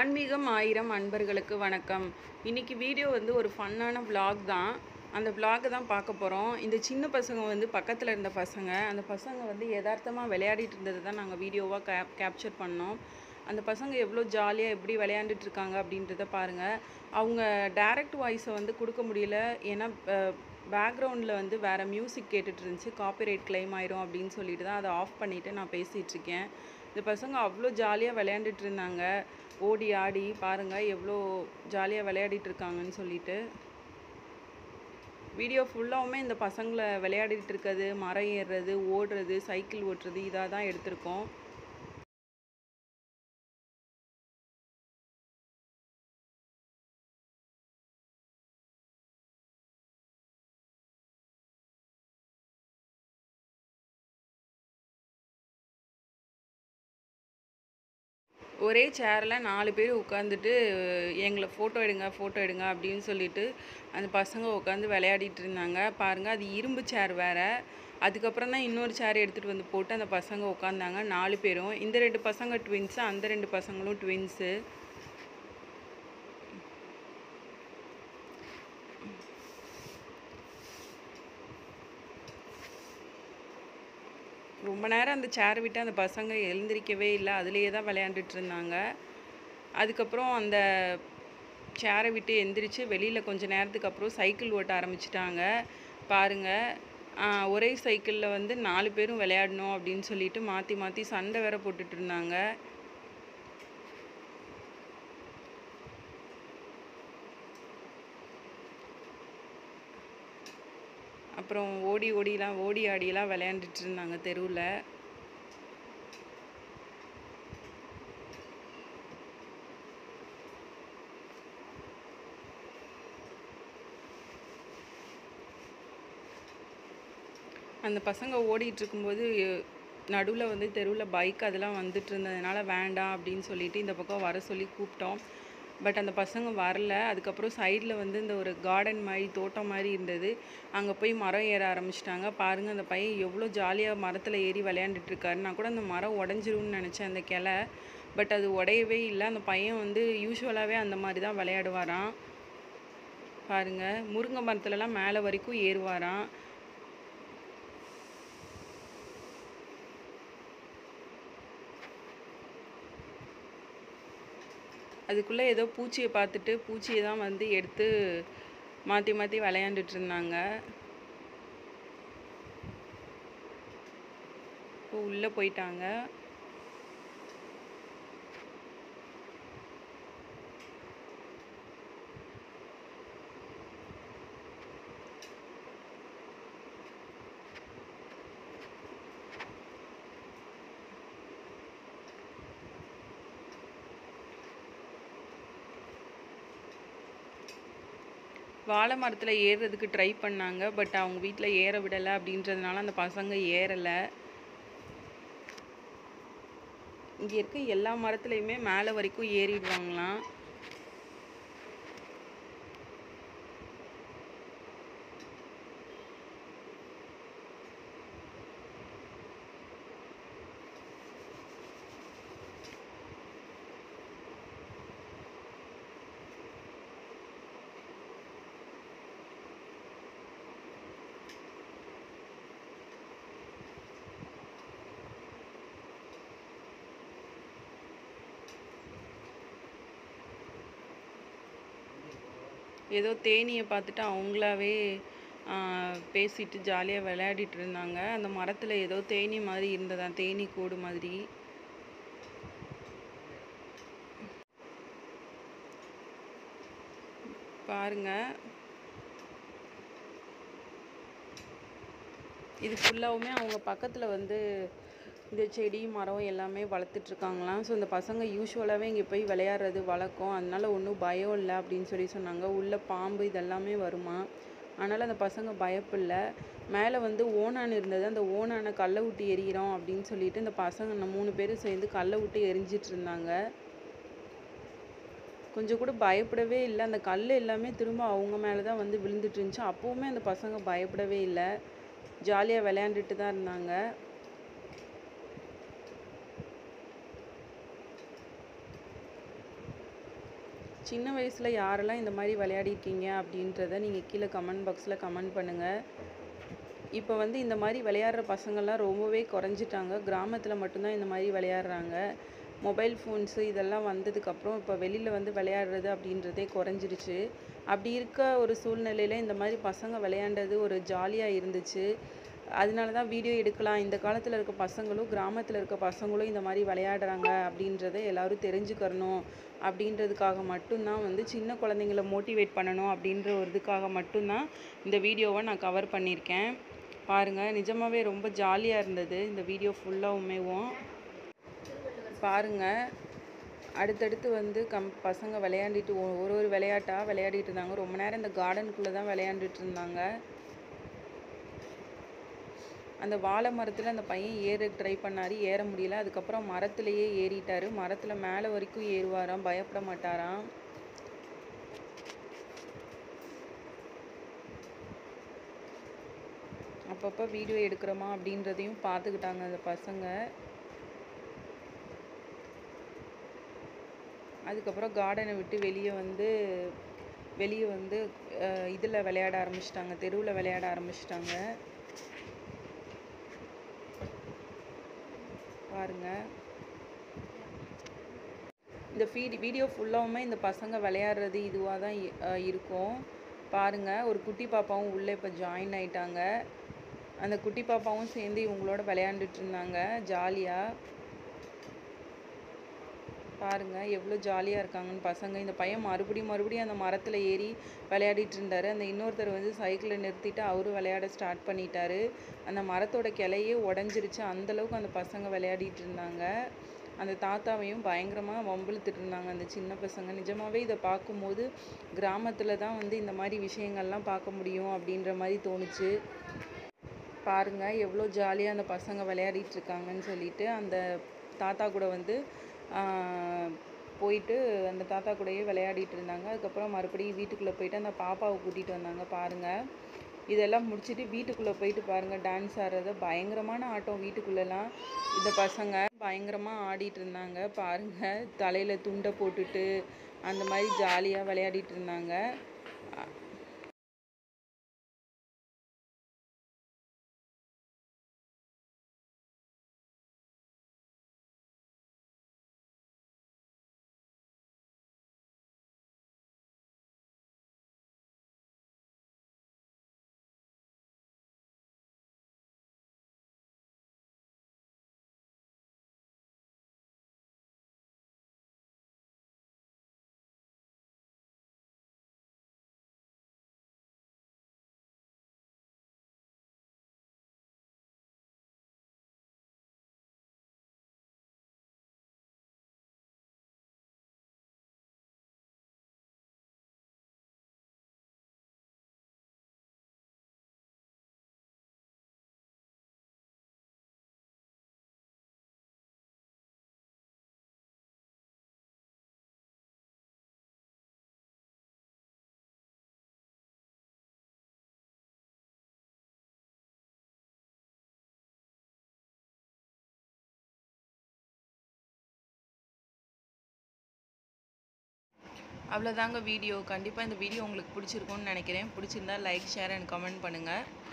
ஆன்மீகம் ஆயிரம் அன்பர்களுக்கு வணக்கம் இன்னைக்கு வீடியோ வந்து ஒரு ஃபன்னான vlog தான் அந்த vlog தான் பார்க்க போகிறோம் இந்த சின்ன பசங்க வந்து பக்கத்தில் இருந்த பசங்க அந்த பசங்க வந்து யதார்த்தமாக விளையாடிட்டு இருந்தது தான் நாங்கள் வீடியோவாக கேப் கேப்சர் பண்ணோம் அந்த பசங்க எவ்வளோ ஜாலியாக எப்படி விளையாண்டுட்டு இருக்காங்க அப்படின்றத பாருங்கள் அவங்க டைரக்ட் வாய்ஸை வந்து கொடுக்க முடியல ஏன்னா பேக்ரவுண்டில் வந்து வேறு மியூசிக் கேட்டுட்டு இருந்துச்சு காப்பிரைட் claim ஆயிரும் அப்படின்னு சொல்லிட்டு தான் அதை ஆஃப் பண்ணிவிட்டு நான் பேசிகிட்டு இருக்கேன் இந்த பசங்க அவ்வளோ ஜாலியாக விளையாண்டுட்டு இருந்தாங்க ஓடி ஆடி பாருங்கள் எவ்வளோ ஜாலியாக விளையாடிட்டு இருக்காங்கன்னு சொல்லிட்டு வீடியோ ஃபுல்லாவுமே இந்த பசங்களை விளையாடிட்டு இருக்கிறது மரம் ஏறுறது ஓடுறது சைக்கிள் ஓட்டுறது இதாக தான் எடுத்திருக்கோம் ஒரே சேரில் நாலு பேர் உட்காந்துட்டு எங்களை ஃபோட்டோ எடுங்க ஃபோட்டோ எடுங்க அப்படின்னு சொல்லிட்டு அந்த பசங்க உட்காந்து விளையாடிட்டு இருந்தாங்க பாருங்கள் அது இரும்பு சேர் வேற அதுக்கப்புறம் தான் இன்னொரு சேர் எடுத்துகிட்டு வந்து போட்டு அந்த பசங்க உட்காந்தாங்க நாலு பேரும் இந்த ரெண்டு பசங்க ட்வின்ஸு அந்த ரெண்டு பசங்களும் ட்வின்ஸு ரொம்ப நேரம் அந்த சேர் விட்டு அந்த பசங்க எழுந்திரிக்கவே இல்லை அதுலேயே தான் விளையாண்டுட்டு இருந்தாங்க அதுக்கப்புறம் அந்த சேரை விட்டு எந்திரிச்சு வெளியில் கொஞ்ச நேரத்துக்கு அப்புறம் சைக்கிள் ஓட்ட ஆரம்பிச்சிட்டாங்க பாருங்கள் ஒரே சைக்கிளில் வந்து நாலு பேரும் விளையாடணும் அப்படின்னு சொல்லிட்டு மாற்றி மாற்றி சண்டை வேற போட்டுட்டு இருந்தாங்க அப்புறம் ஓடி ஓடிலாம் ஓடி ஆடிலாம் விளையாண்டுட்டு இருந்தாங்க தெருவில் அந்த பசங்க ஓடிட்டு இருக்கும்போது நடுவில் வந்து தெருவில் பைக் அதெல்லாம் வந்துட்டு இருந்ததுனால வேண்டாம் அப்படின்னு சொல்லிட்டு இந்த பக்கம் வர சொல்லி கூப்பிட்டோம் பட் அந்த பசங்க வரல அதுக்கப்புறம் சைடில் வந்து இந்த ஒரு கார்டன் மாதிரி தோட்டம் மாதிரி இருந்தது அங்கே போய் மரம் ஏற ஆரம்பிச்சிட்டாங்க பாருங்கள் அந்த பையன் எவ்வளோ ஜாலியாக மரத்தில் ஏறி விளையாண்டுட்டு இருக்காரு நான் கூட அந்த மரம் உடஞ்சிரும்னு நினச்சேன் அந்த கிளை பட் அது உடையவே இல்லை அந்த பையன் வந்து யூஸ்வலாகவே அந்த மாதிரி தான் விளையாடுவாராம் பாருங்க முருங்கை மரத்துலலாம் மேலே வரைக்கும் ஏறுவாராம் அதுக்குள்ளே ஏதோ பூச்சியை பார்த்துட்டு பூச்சியை தான் வந்து எடுத்து மாற்றி மாற்றி விளையாண்டுட்டு இருந்தாங்க இப்போ உள்ளே போயிட்டாங்க வாழை மரத்தில் ஏறுறதுக்கு ட்ரை பண்ணாங்க பட் அவங்க வீட்டில் ஏற விடலை அப்படின்றதுனால அந்த பசங்க ஏறலை இங்கே இருக்க எல்லா மரத்துலையுமே மேலே வரைக்கும் ஏறிடுவாங்களாம் ஏதோ தேனியை பார்த்துட்டு அவங்களாவே பேசிட்டு ஜாலியாக விளையாடிட்டு இருந்தாங்க அந்த மரத்தில் ஏதோ தேனி மாதிரி இருந்ததா தேனி கூடு மாதிரி பாருங்க இது ஃபுல்லாவுமே அவங்க பக்கத்தில் வந்து இந்த செடி மரம் எல்லாமே வளர்த்துட்டு இருக்காங்களாம் ஸோ இந்த பசங்க யூஸ்வலாகவே இங்கே போய் விளையாடுறது வழக்கம் அதனால ஒன்றும் பயம் இல்லை அப்படின்னு சொல்லி சொன்னாங்க உள்ள பாம்பு இதெல்லாமே வருமா அதனால் அந்த பசங்க பயப்படல மேலே வந்து ஓணான் இருந்தது அந்த ஓணானை கல்லை விட்டு எறிகிறோம் அப்படின்னு சொல்லிட்டு இந்த பசங்க நம்ம மூணு பேரும் சேர்ந்து கல்லை விட்டு எரிஞ்சிட்டு இருந்தாங்க கொஞ்சம் கூட பயப்படவே இல்லை அந்த கல் எல்லாமே திரும்ப அவங்க மேலே தான் வந்து விழுந்துட்டு இருந்துச்சு அப்போவுமே அந்த பசங்க பயப்படவே இல்லை ஜாலியாக விளையாண்டுட்டு தான் இருந்தாங்க சின்ன வயசில் யாரெல்லாம் இந்த மாதிரி விளையாடிருக்கீங்க அப்படின்றத நீங்கள் கீழே கமெண்ட் பாக்ஸில் கமெண்ட் பண்ணுங்கள் இப்போ வந்து இந்த மாதிரி விளையாடுற பசங்கள்லாம் ரொம்பவே குறைஞ்சிட்டாங்க கிராமத்தில் மட்டும்தான் இந்த மாதிரி விளையாடுறாங்க மொபைல் ஃபோன்ஸு இதெல்லாம் வந்ததுக்கப்புறம் இப்போ வெளியில் வந்து விளையாடுறது அப்படின்றதே குறைஞ்சிருச்சு அப்படி இருக்க ஒரு சூழ்நிலையில் இந்த மாதிரி பசங்க விளையாண்டது ஒரு ஜாலியாக இருந்துச்சு அதனால தான் வீடியோ எடுக்கலாம் இந்த காலத்தில் இருக்க பசங்களும் கிராமத்தில் இருக்க பசங்களும் இந்த மாதிரி விளையாடுறாங்க அப்படின்றத எல்லாரும் தெரிஞ்சுக்கணும் அப்படின்றதுக்காக மட்டும்தான் வந்து சின்ன குழந்தைங்கள மோட்டிவேட் பண்ணணும் அப்படின்ற ஒரு இதுக்காக மட்டும்தான் இந்த வீடியோவை நான் கவர் பண்ணியிருக்கேன் பாருங்கள் நிஜமாகவே ரொம்ப ஜாலியாக இருந்தது இந்த வீடியோ ஃபுல்லாகவுமேவும் பாருங்கள் அடுத்தடுத்து வந்து கம் பசங்க விளையாண்டிட்டு ஒ- ஒரு ஒரு விளையாட்டாக விளையாடிட்டு இருந்தாங்க ரொம்ப நேரம் இந்த கார்டனுக்குள்ளே தான் விளையாண்டுட்டு இருந்தாங்க அந்த வாழை மரத்தில் அந்த பையன் ஏற ட்ரை பண்ணாரு ஏற முடியல அதுக்கப்புறம் மரத்துலேயே ஏறிட்டாரு மரத்தில் மேலே வரைக்கும் ஏறுவாராம் பயப்பட மாட்டாராம் அப்பப்போ வீடியோ எடுக்கிறோமா அப்படின்றதையும் பார்த்துக்கிட்டாங்க அந்த பசங்க அதுக்கப்புறம் கார்டனை விட்டு வெளியே வந்து வெளியே வந்து இதில் விளையாட ஆரம்பிச்சிட்டாங்க தெருவில் விளையாட ஆரம்பிச்சிட்டாங்க பாருங்க இந்த ஃபீட் வீடியோ ஃபுல்லாவுமே இந்த பசங்க விளையாடுறது இதுவாக தான் இ- அஹ் இருக்கும் பாருங்க ஒரு குட்டி பாப்பாவும் உள்ளே இப்போ ஜாயின் ஆயிட்டாங்க அந்த குட்டி பாப்பாவும் சேர்ந்து இவங்களோட விளையாண்டுட்டு இருந்தாங்க ஜாலியாக பாருங்க எவ்வளோ ஜாலியாக இருக்காங்கன்னு பசங்க இந்த பையன் மறுபடியும் மறுபடியும் அந்த மரத்தில் ஏறி விளையாடிட்டு இருந்தாரு அந்த இன்னொருத்தர் வந்து சைக்கிளை நிறுத்திட்டு அவரும் விளையாட ஸ்டார்ட் பண்ணிட்டாரு அந்த மரத்தோட கிளையே உடஞ்சிருச்சு அந்த அளவுக்கு அந்த பசங்க விளையாடிட்டு இருந்தாங்க அந்த தாத்தாவையும் பயங்கரமாக வம்பிழுத்துட்டு இருந்தாங்க அந்த சின்ன பசங்க நிஜமாவே இதை பார்க்கும்போது கிராமத்தில் தான் வந்து இந்த மாதிரி விஷயங்கள்லாம் பார்க்க முடியும் அப்படின்ற மாதிரி தோணுச்சு பாருங்க எவ்வளோ ஜாலியாக அந்த பசங்க விளையாடிட்டு இருக்காங்கன்னு சொல்லிட்டு அந்த தாத்தா கூட வந்து ஆஹ், போயிட்டு அந்த தாத்தா கூடயே விளையாடிட்டு இருந்தாங்க அதுக்கப்புறம் மறுபடியும் வீட்டுக்குள்ளே போயிட்டு அந்த பாப்பாவை கூட்டிகிட்டு வந்தாங்க பாருங்க இதெல்லாம் முடிச்சுட்டு வீட்டுக்குள்ளே போயிட்டு பாருங்க டான்ஸ் ஆடுறத பயங்கரமான ஆட்டம் வீட்டுக்குள்ளெல்லாம் இந்த பசங்க பயங்கரமாக ஆடிட்டு இருந்தாங்க பாருங்க தலையில் துண்டை போட்டுட்டு அந்த மாதிரி ஜாலியாக விளையாடிட்டு இருந்தாங்க அவ்வளோதாங்க வீடியோ கண்டிப்பாக இந்த வீடியோ உங்களுக்கு பிடிச்சிருக்கும்னு நினைக்கிறேன் பிடிச்சிருந்தா லைக் ஷேர் அண்ட் கமெண்ட் பண்ணுங்கள்